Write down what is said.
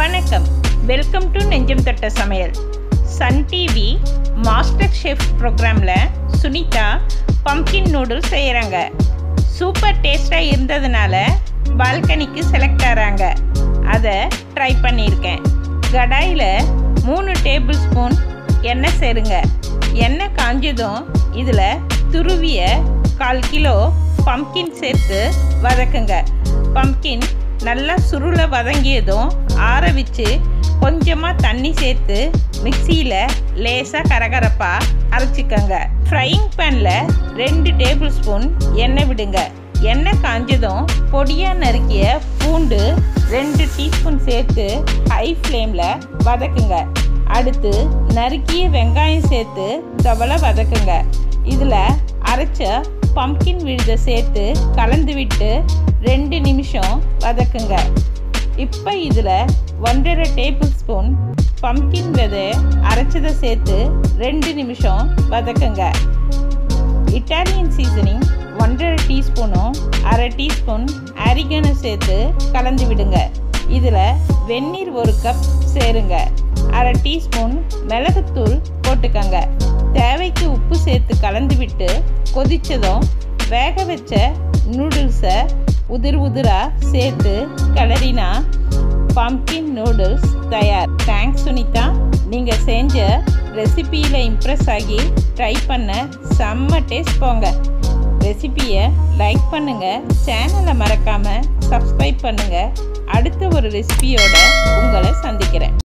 வணக்கம் welcome to நெஞ்சம் தொட்ட சமையல் சன் டிவி மாஸ்டர் ஷெஃப் ப்ரோக்ராமில் சுனிதா பம்கின் நூடுல்ஸ் செய்கிறாங்க சூப்பர் டேஸ்ட்டாக இருந்ததுனால பால்கனிக்கு செலக்ட் ஆகிறாங்க அதை ட்ரை பண்ணியிருக்கேன் கடாயில் மூணு டேபிள் ஸ்பூன் எண்ணெய் சேருங்க எண்ணெய் காஞ்சதும் இதில் துருவிய கால் கிலோ பம்கின் சேர்த்து வதக்குங்க பம்கின் நல்லா சுருள வதங்கியதும் ஆற வச்சு கொஞ்சமாக தண்ணி சேர்த்து மிக்சியில் லேசாக கரகரப்பாக அரைச்சிக்கோங்க ஃப்ரையிங் பேனில் ரெண்டு டேபிள் ஸ்பூன் எண்ணெய் விடுங்க எண்ணெய் காஞ்சதும் பொடியாக நறுக்கிய பூண்டு ரெண்டு டீஸ்பூன் சேர்த்து ஹை ஃப்ளேமில் வதக்குங்க அடுத்து நறுக்கிய வெங்காயம் சேர்த்து தவளை வதக்குங்க இதில் அரைச்ச பம்கின் விழுதை சேர்த்து கலந்து விட்டு ரெண்டு நிமிஷம் வதக்குங்க இப்போ இதில் ஒன்றரை டேபிள் ஸ்பூன் பம்கின் விதை அரைச்சதை சேர்த்து ரெண்டு நிமிஷம் வதக்குங்க இட்டாலியன் சீசனிங் ஒன்றரை டீஸ்பூனும் அரை டீஸ்பூன் அரிகனை சேர்த்து கலந்து விடுங்க இதில் வெந்நீர் ஒரு கப் சேருங்க அரை டீஸ்பூன் மிளகுத்தூள் போட்டுக்கங்க தேவைக்கு உப்பு சேர்த்து கலந்து விட்டு கொதித்ததும் வேக வச்ச நூடுல்ஸை உதிர் உதிராக சேர்த்து கிளறினா பம்கின் நூடுல்ஸ் தயார் தேங்க்ஸ் சுனிதா நீங்கள் செஞ்ச ரெசிப்பியில் இம்ப்ரெஸ் ஆகி ட்ரை பண்ண செம்ம டேஸ்ட் போங்க ரெசிப்பியை லைக் பண்ணுங்கள் சேனலை மறக்காமல் சப்ஸ்கிரைப் பண்ணுங்கள் அடுத்த ஒரு ரெசிபியோட உங்களை சந்திக்கிறேன்